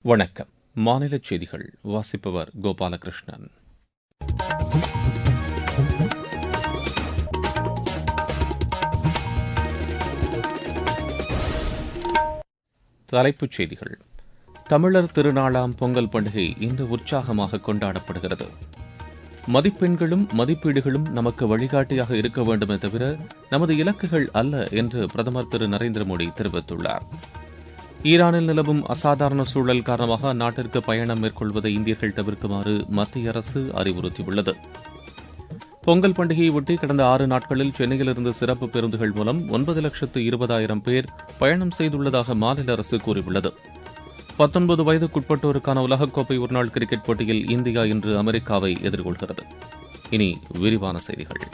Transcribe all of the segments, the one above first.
வணக்கம் மாநில செய்திகள் வாசிப்பவர் கோபாலகிருஷ்ணன் தலைப்புச் செய்திகள் தமிழர் திருநாளாம் பொங்கல் பண்டிகை இன்று உற்சாகமாக கொண்டாடப்படுகிறது மதிப்பெண்களும் மதிப்பீடுகளும் நமக்கு வழிகாட்டியாக இருக்க வேண்டுமே தவிர நமது இலக்குகள் அல்ல என்று பிரதமர் திரு நரேந்திர மோடி தெரிவித்துள்ளார் ஈரானில் நிலவும் அசாதாரண சூழல் காரணமாக அந்நாட்டிற்கு பயணம் மேற்கொள்வதை இந்தியர்கள் தவிர்க்குமாறு மத்திய அரசு அறிவுறுத்தியுள்ளது பொங்கல் பண்டிகையொட்டி கடந்த ஆறு நாட்களில் சென்னையிலிருந்து சிறப்பு பேருந்துகள் மூலம் ஒன்பது லட்சத்து இருபதாயிரம் பேர் பயணம் செய்துள்ளதாக மாநில அரசு கூறியுள்ளது பத்தொன்பது வயதுக்குட்பட்டோருக்கான உலகக்கோப்பை ஒருநாள் கிரிக்கெட் போட்டியில் இந்தியா இன்று அமெரிக்காவை எதிர்கொள்கிறது இனி விரிவான செய்திகள்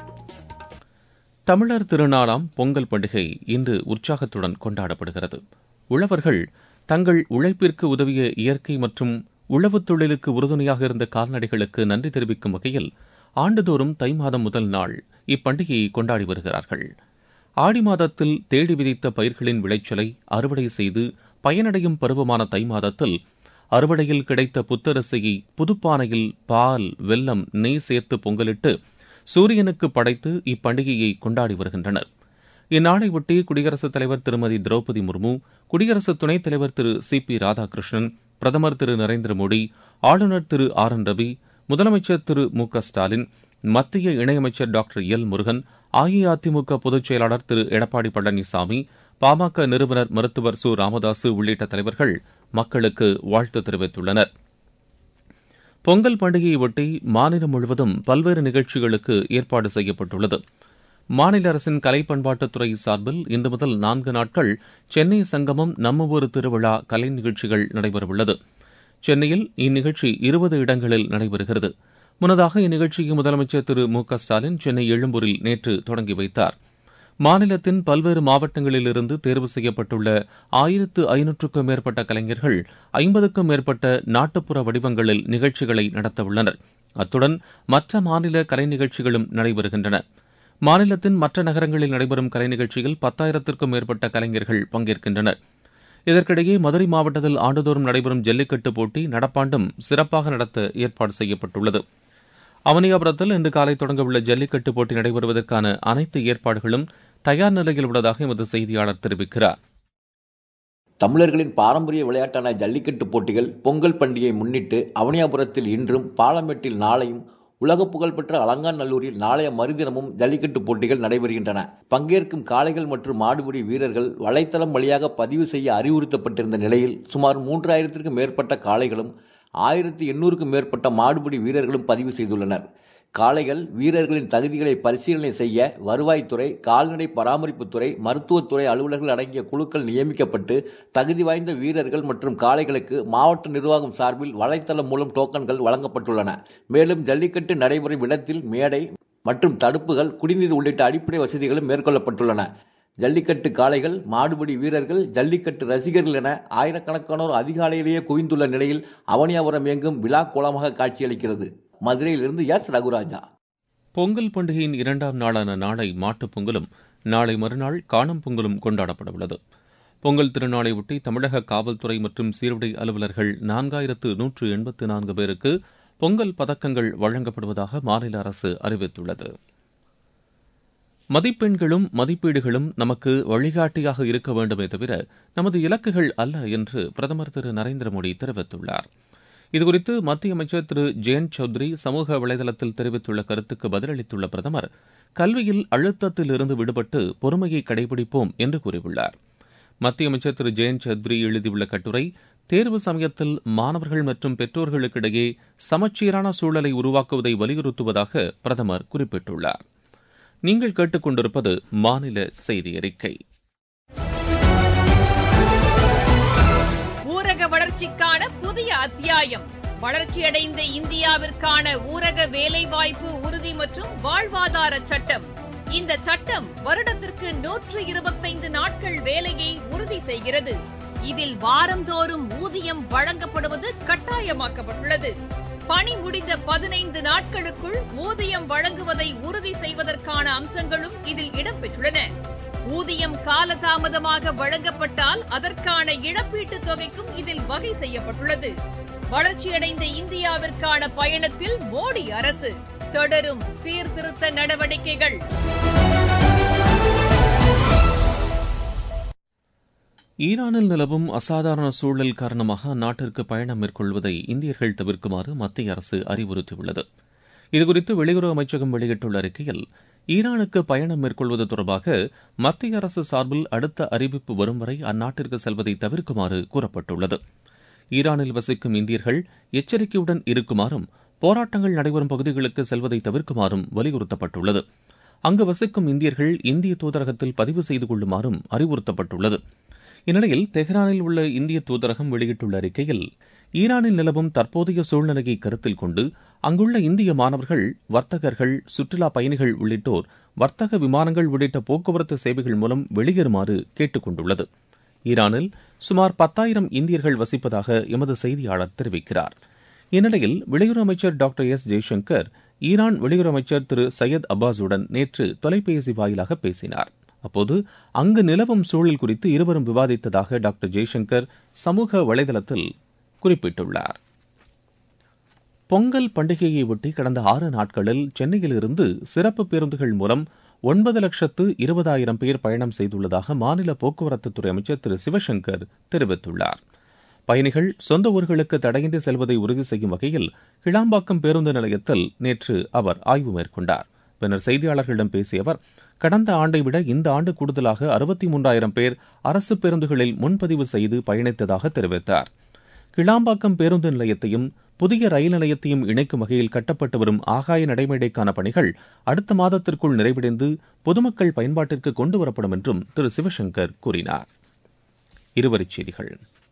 தமிழர் திருநாளாம் பொங்கல் பண்டிகை இன்று உற்சாகத்துடன் கொண்டாடப்படுகிறது உழவர்கள் தங்கள் உழைப்பிற்கு உதவிய இயற்கை மற்றும் உழவுத் தொழிலுக்கு உறுதுணையாக இருந்த கால்நடைகளுக்கு நன்றி தெரிவிக்கும் வகையில் ஆண்டுதோறும் தை மாதம் முதல் நாள் இப்பண்டிகையை கொண்டாடி வருகிறார்கள் ஆடி மாதத்தில் தேடி விதித்த பயிர்களின் விளைச்சலை அறுவடை செய்து பயனடையும் பருவமான தை மாதத்தில் அறுவடையில் கிடைத்த புத்தரிசையை புதுப்பானையில் பால் வெல்லம் நெய் சேர்த்து பொங்கலிட்டு சூரியனுக்கு படைத்து இப்பண்டிகையை கொண்டாடி வருகின்றனர் இந்நாளையொட்டி குடியரசுத் தலைவர் திருமதி திரௌபதி முர்மு குடியரசு துணைத் தலைவர் திரு சி பி ராதாகிருஷ்ணன் பிரதமர் திரு நரேந்திர மோடி ஆளுநர் திரு ஆர் என் ரவி முதலமைச்சர் திரு மு க ஸ்டாலின் மத்திய இணையமைச்சர் டாக்டர் எல் முருகன் அஇஅதிமுக பொதுச் செயலாளர் திரு எடப்பாடி பழனிசாமி பாமக நிறுவனர் மருத்துவர் சு ராமதாசு உள்ளிட்ட தலைவர்கள் மக்களுக்கு வாழ்த்து தெரிவித்துள்ளனர் பொங்கல் பண்டிகையொட்டி மாநிலம் முழுவதும் பல்வேறு நிகழ்ச்சிகளுக்கு ஏற்பாடு செய்யப்பட்டுள்ளது மாநில அரசின் கலை பண்பாட்டுத்துறை சார்பில் இன்று முதல் நான்கு நாட்கள் சென்னை சங்கமம் நம்ம ஊர் திருவிழா கலை நிகழ்ச்சிகள் நடைபெறவுள்ளது சென்னையில் இந்நிகழ்ச்சி இருபது இடங்களில் நடைபெறுகிறது முன்னதாக இந்நிகழ்ச்சியை முதலமைச்சர் திரு மு க ஸ்டாலின் சென்னை எழும்பூரில் நேற்று தொடங்கி வைத்தார் மாநிலத்தின் பல்வேறு மாவட்டங்களிலிருந்து தேர்வு செய்யப்பட்டுள்ள ஆயிரத்து ஐநூற்றுக்கும் மேற்பட்ட கலைஞர்கள் ஐம்பதுக்கும் மேற்பட்ட நாட்டுப்புற வடிவங்களில் நிகழ்ச்சிகளை நடத்தவுள்ளனர் அத்துடன் மற்ற மாநில கலை நிகழ்ச்சிகளும் நடைபெறுகின்றன மாநிலத்தின் மற்ற நகரங்களில் நடைபெறும் கலை நிகழ்ச்சியில் பத்தாயிரத்திற்கும் மேற்பட்ட கலைஞர்கள் பங்கேற்கின்றனர் இதற்கிடையே மதுரை மாவட்டத்தில் ஆண்டுதோறும் நடைபெறும் ஜல்லிக்கட்டு போட்டி நடப்பாண்டும் சிறப்பாக நடத்த ஏற்பாடு செய்யப்பட்டுள்ளது அவனியாபுரத்தில் இன்று காலை தொடங்கவுள்ள ஜல்லிக்கட்டு போட்டி நடைபெறுவதற்கான அனைத்து ஏற்பாடுகளும் தயார் நிலையில் உள்ளதாக எமது செய்தியாளர் தெரிவிக்கிறார் தமிழர்களின் பாரம்பரிய விளையாட்டான ஜல்லிக்கட்டு போட்டிகள் பொங்கல் பண்டிகையை முன்னிட்டு அவனியாபுரத்தில் இன்றும் பாலமேட்டில் நாளையும் உலக புகழ்பெற்ற அலங்காநல்லூரில் நாளைய மறுதினமும் ஜல்லிக்கட்டு போட்டிகள் நடைபெறுகின்றன பங்கேற்கும் காளைகள் மற்றும் மாடுபிடி வீரர்கள் வலைத்தளம் வழியாக பதிவு செய்ய அறிவுறுத்தப்பட்டிருந்த நிலையில் சுமார் மூன்றாயிரத்திற்கும் மேற்பட்ட காளைகளும் ஆயிரத்தி எண்ணூறுக்கும் மேற்பட்ட மாடுபிடி வீரர்களும் பதிவு செய்துள்ளனர் காளைகள் வீரர்களின் தகுதிகளை பரிசீலனை செய்ய வருவாய்த்துறை கால்நடை பராமரிப்புத்துறை மருத்துவத்துறை அலுவலர்கள் அடங்கிய குழுக்கள் நியமிக்கப்பட்டு தகுதி வாய்ந்த வீரர்கள் மற்றும் காளைகளுக்கு மாவட்ட நிர்வாகம் சார்பில் வலைத்தளம் மூலம் டோக்கன்கள் வழங்கப்பட்டுள்ளன மேலும் ஜல்லிக்கட்டு நடைபெறும் இடத்தில் மேடை மற்றும் தடுப்புகள் குடிநீர் உள்ளிட்ட அடிப்படை வசதிகளும் மேற்கொள்ளப்பட்டுள்ளன ஜல்லிக்கட்டு காளைகள் மாடுபிடி வீரர்கள் ஜல்லிக்கட்டு ரசிகர்கள் என ஆயிரக்கணக்கானோர் அதிகாலையிலேயே குவிந்துள்ள நிலையில் அவனியாபுரம் எங்கும் விழா கோலமாக காட்சியளிக்கிறது மதுரையிலிருந்து எஸ் ரகுராஜா பொங்கல் பண்டிகையின் இரண்டாம் நாளான நாளை மாட்டுப் பொங்கலும் நாளை மறுநாள் காணும் பொங்கலும் கொண்டாடப்பட உள்ளது பொங்கல் திருநாளையொட்டி தமிழக காவல்துறை மற்றும் சீருடை அலுவலர்கள் நான்காயிரத்து நூற்று எண்பத்து நான்கு பேருக்கு பொங்கல் பதக்கங்கள் வழங்கப்படுவதாக மாநில அரசு அறிவித்துள்ளது மதிப்பெண்களும் மதிப்பீடுகளும் நமக்கு வழிகாட்டியாக இருக்க வேண்டுமே தவிர நமது இலக்குகள் அல்ல என்று பிரதமர் திரு நரேந்திர மோடி தெரிவித்துள்ளார் இதுகுறித்து மத்திய அமைச்சர் திரு ஜெயந்த் சௌத்ரி சமூக வலைதளத்தில் தெரிவித்துள்ள கருத்துக்கு பதிலளித்துள்ள பிரதமர் கல்வியில் அழுத்தத்தில் இருந்து விடுபட்டு பொறுமையை கடைபிடிப்போம் என்று கூறியுள்ளார் மத்திய அமைச்சர் திரு ஜெயந்த் சௌத்ரி எழுதியுள்ள கட்டுரை தேர்வு சமயத்தில் மாணவர்கள் மற்றும் பெற்றோர்களுக்கிடையே சமச்சீரான சூழலை உருவாக்குவதை வலியுறுத்துவதாக பிரதமர் குறிப்பிட்டுள்ளார் நீங்கள் கேட்டுக்கொண்டிருப்பது மாநில செய்தி அறிக்கை ஊரக வளர்ச்சிக்கான புதிய அத்தியாயம் வளர்ச்சியடைந்த இந்தியாவிற்கான ஊரக வேலைவாய்ப்பு உறுதி மற்றும் வாழ்வாதார சட்டம் இந்த சட்டம் வருடத்திற்கு நூற்று இருபத்தைந்து நாட்கள் வேலையை உறுதி செய்கிறது இதில் வாரந்தோறும் ஊதியம் வழங்கப்படுவது கட்டாயமாக்கப்பட்டுள்ளது பணி முடிந்த பதினைந்து நாட்களுக்குள் ஊதியம் வழங்குவதை உறுதி செய்வதற்கான அம்சங்களும் இதில் இடம்பெற்றுள்ளன ஊதியம் காலதாமதமாக வழங்கப்பட்டால் அதற்கான இழப்பீட்டுத் தொகைக்கும் இதில் வகை செய்யப்பட்டுள்ளது வளர்ச்சியடைந்த இந்தியாவிற்கான பயணத்தில் மோடி அரசு தொடரும் சீர்திருத்த நடவடிக்கைகள் ஈரானில் நிலவும் அசாதாரண சூழல் காரணமாக அந்நாட்டிற்கு பயணம் மேற்கொள்வதை இந்தியர்கள் தவிர்க்குமாறு மத்திய அரசு அறிவுறுத்தியுள்ளது இதுகுறித்து வெளியுறவு அமைச்சகம் வெளியிட்டுள்ள அறிக்கையில் ஈரானுக்கு பயணம் மேற்கொள்வது தொடர்பாக மத்திய அரசு சார்பில் அடுத்த அறிவிப்பு வரும் வரை அந்நாட்டிற்கு செல்வதை தவிர்க்குமாறு கூறப்பட்டுள்ளது ஈரானில் வசிக்கும் இந்தியர்கள் எச்சரிக்கையுடன் இருக்குமாறும் போராட்டங்கள் நடைபெறும் பகுதிகளுக்கு செல்வதை தவிர்க்குமாறும் வலியுறுத்தப்பட்டுள்ளது அங்கு வசிக்கும் இந்தியர்கள் இந்திய தூதரகத்தில் பதிவு செய்து கொள்ளுமாறும் அறிவுறுத்தப்பட்டுள்ளது இந்நிலையில் தெஹ்ரானில் உள்ள இந்திய தூதரகம் வெளியிட்டுள்ள அறிக்கையில் ஈரானில் நிலவும் தற்போதைய சூழ்நிலையை கருத்தில் கொண்டு அங்குள்ள இந்திய மாணவர்கள் வர்த்தகர்கள் சுற்றுலா பயணிகள் உள்ளிட்டோர் வர்த்தக விமானங்கள் உள்ளிட்ட போக்குவரத்து சேவைகள் மூலம் வெளியேறுமாறு கேட்டுக் கொண்டுள்ளது ஈரானில் சுமார் பத்தாயிரம் இந்தியர்கள் வசிப்பதாக எமது செய்தியாளர் தெரிவிக்கிறார் இந்நிலையில் வெளியுறவு அமைச்சர் டாக்டர் எஸ் ஜெய்சங்கர் ஈரான் வெளியுறவு அமைச்சர் திரு சையத் அப்பாஸுடன் நேற்று தொலைபேசி வாயிலாக பேசினார் அப்போது அங்கு நிலவும் சூழல் குறித்து இருவரும் விவாதித்ததாக டாக்டர் ஜெய்சங்கர் சமூக வலைதளத்தில் குறிப்பிட்டுள்ளார் பொங்கல் பண்டிகையை ஒட்டி கடந்த ஆறு நாட்களில் சென்னையிலிருந்து சிறப்பு பேருந்துகள் மூலம் ஒன்பது லட்சத்து இருபதாயிரம் பேர் பயணம் செய்துள்ளதாக மாநில போக்குவரத்துத்துறை அமைச்சர் திரு சிவசங்கர் தெரிவித்துள்ளார் பயணிகள் சொந்த ஊர்களுக்கு தடையின்றி செல்வதை உறுதி செய்யும் வகையில் கிளாம்பாக்கம் பேருந்து நிலையத்தில் நேற்று அவர் ஆய்வு மேற்கொண்டார் பின்னர் செய்தியாளர்களிடம் பேசிய அவர் கடந்த ஆண்டை விட இந்த ஆண்டு கூடுதலாக அறுபத்தி மூன்றாயிரம் பேர் அரசு பேருந்துகளில் முன்பதிவு செய்து பயணித்ததாக தெரிவித்தார் கிளாம்பாக்கம் பேருந்து நிலையத்தையும் புதிய ரயில் நிலையத்தையும் இணைக்கும் வகையில் கட்டப்பட்டு வரும் ஆகாய நடைமேடைக்கான பணிகள் அடுத்த மாதத்திற்குள் நிறைவடைந்து பொதுமக்கள் பயன்பாட்டிற்கு கொண்டுவரப்படும் என்றும் திரு சிவசங்கர் கூறினார் இருவரிச் செய்திகள்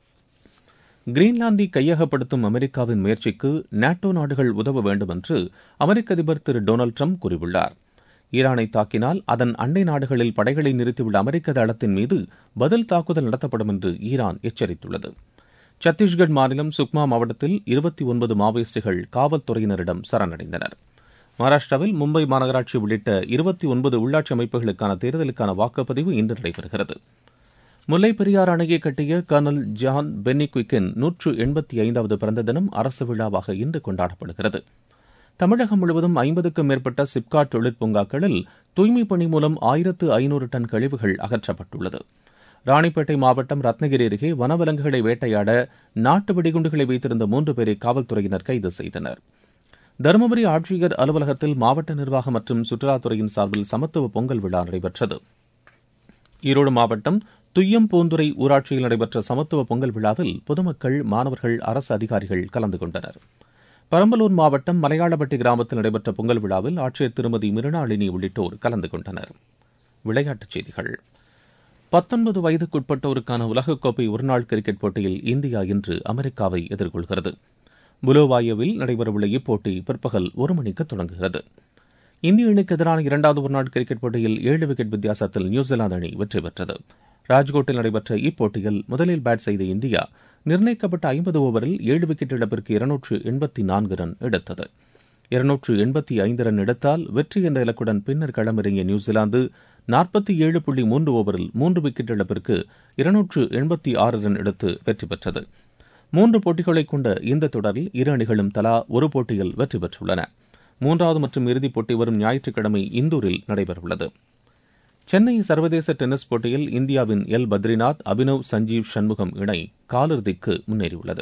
கிரீன்லாந்தை கையகப்படுத்தும் அமெரிக்காவின் முயற்சிக்கு நாட்டோ நாடுகள் உதவ வேண்டும் என்று அமெரிக்க அதிபர் திரு டொனால்டு ட்ரம்ப் கூறியுள்ளார் ஈரானை தாக்கினால் அதன் அண்டை நாடுகளில் படைகளை நிறுத்தியுள்ள அமெரிக்க தளத்தின் மீது பதில் தாக்குதல் நடத்தப்படும் என்று ஈரான் எச்சரித்துள்ளது சத்தீஸ்கட் மாநிலம் சுக்மா மாவட்டத்தில் இருபத்தி ஒன்பது மாவோயிஸ்டுகள் காவல்துறையினரிடம் சரணடைந்தனர் மகாராஷ்டிராவில் மும்பை மாநகராட்சி உள்ளிட்ட இருபத்தி ஒன்பது உள்ளாட்சி அமைப்புகளுக்கான தேர்தலுக்கான வாக்குப்பதிவு இன்று நடைபெறுகிறது முல்லை பெரியார் அணையை கட்டிய கர்னல் ஜான் பென்னி குயிக்கின் நூற்று எண்பத்தி ஐந்தாவது பிறந்த தினம் அரசு விழாவாக இன்று கொண்டாடப்படுகிறது தமிழகம் முழுவதும் ஐம்பதுக்கும் மேற்பட்ட சிப்காட் தொழிற்பூங்காக்களில் தூய்மைப் பணி மூலம் ஆயிரத்து ஐநூறு டன் கழிவுகள் அகற்றப்பட்டுள்ளது ராணிப்பேட்டை மாவட்டம் ரத்னகிரி அருகே வனவிலங்குகளை வேட்டையாட நாட்டு வெடிகுண்டுகளை வைத்திருந்த மூன்று பேரை காவல்துறையினர் கைது செய்தனர் தருமபுரி ஆட்சியர் அலுவலகத்தில் மாவட்ட நிர்வாகம் மற்றும் சுற்றுலாத்துறையின் சார்பில் சமத்துவ பொங்கல் விழா நடைபெற்றது ஈரோடு மாவட்டம் துய்யம் பூந்துரை ஊராட்சியில் நடைபெற்ற சமத்துவ பொங்கல் விழாவில் பொதுமக்கள் மாணவர்கள் அரசு அதிகாரிகள் கலந்து கொண்டனர் பெரம்பலூர் மாவட்டம் மலையாளப்பட்டி கிராமத்தில் நடைபெற்ற பொங்கல் விழாவில் ஆட்சியர் திருமதி மிருணாளினி உள்ளிட்டோர் கலந்து கொண்டனர் விளையாட்டுச் செய்திகள் பத்தொன்பது வயதுக்குட்பட்டோருக்கான உலகக்கோப்பை ஒருநாள் கிரிக்கெட் போட்டியில் இந்தியா இன்று அமெரிக்காவை எதிர்கொள்கிறது புலோவாயோவில் நடைபெறவுள்ள இப்போட்டி பிற்பகல் ஒரு மணிக்கு தொடங்குகிறது இந்திய அணிக்கு எதிரான இரண்டாவது ஒருநாள் கிரிக்கெட் போட்டியில் ஏழு விக்கெட் வித்தியாசத்தில் நியூசிலாந்து அணி வெற்றி பெற்றது ராஜ்கோட்டில் நடைபெற்ற இப்போட்டியில் முதலில் பேட் செய்த இந்தியா நிர்ணயிக்கப்பட்ட ஐம்பது ஓவரில் ஏழு விக்கெட் இழப்பிற்கு இருநூற்று எண்பத்தி நான்கு ரன் எடுத்தது இருநூற்று எண்பத்தி ஐந்து ரன் எடுத்தால் வெற்றி என்ற இலக்குடன் பின்னர் களமிறங்கிய நியூசிலாந்து நாற்பத்தி ஏழு புள்ளி மூன்று ஓவரில் மூன்று விக்கெட் இழப்பிற்கு இருநூற்று எண்பத்தி ஆறு ரன் எடுத்து வெற்றி பெற்றது மூன்று போட்டிகளை கொண்ட இந்த தொடரில் இரு அணிகளும் தலா ஒரு போட்டியில் வெற்றி பெற்றுள்ளன மூன்றாவது மற்றும் இறுதிப் போட்டி வரும் ஞாயிற்றுக்கிழமை இந்தூரில் நடைபெறவுள்ளது சென்னை சர்வதேச டென்னிஸ் போட்டியில் இந்தியாவின் எல் பத்ரிநாத் அபினவ் சஞ்சீவ் சண்முகம் இணை காலிறுதிக்கு முன்னேறியுள்ளது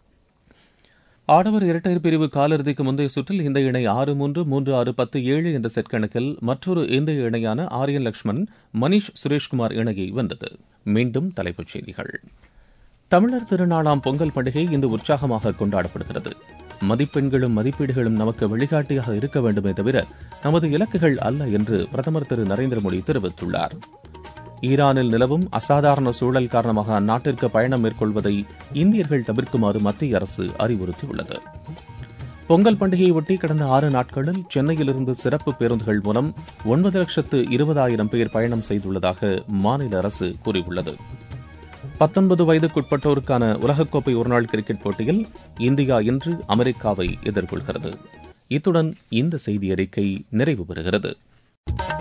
ஆடவர் இரட்டையர் பிரிவு காலிறுதிக்கு முந்தைய சுற்றில் இந்த இணை ஆறு மூன்று மூன்று ஆறு பத்து ஏழு என்ற செட் கணக்கில் மற்றொரு இந்திய இணையான ஆரியன் லட்சுமண் மணீஷ் சுரேஷ்குமார் இணையை வென்றது மீண்டும் தலைப்புச் செய்திகள் தமிழர் திருநாளாம் பொங்கல் பண்டிகை இன்று உற்சாகமாக கொண்டாடப்படுகிறது மதிப்பெண்களும் மதிப்பீடுகளும் நமக்கு வழிகாட்டியாக இருக்க வேண்டுமே தவிர நமது இலக்குகள் அல்ல என்று பிரதமர் திரு நரேந்திர மோடி தெரிவித்துள்ளார் ஈரானில் நிலவும் அசாதாரண சூழல் காரணமாக அந்நாட்டிற்கு பயணம் மேற்கொள்வதை இந்தியர்கள் தவிர்க்குமாறு மத்திய அரசு அறிவுறுத்தியுள்ளது பொங்கல் பண்டிகையை ஒட்டி கடந்த ஆறு நாட்களில் சென்னையிலிருந்து சிறப்பு பேருந்துகள் மூலம் ஒன்பது லட்சத்து இருபதாயிரம் பேர் பயணம் செய்துள்ளதாக மாநில அரசு கூறியுள்ளது பத்தொன்பது வயதுக்குட்பட்டோருக்கான உலகக்கோப்பை ஒருநாள் கிரிக்கெட் போட்டியில் இந்தியா இன்று அமெரிக்காவை எதிர்கொள்கிறது இத்துடன் இந்த செய்தி அறிக்கை நிறைவு பெறுகிறது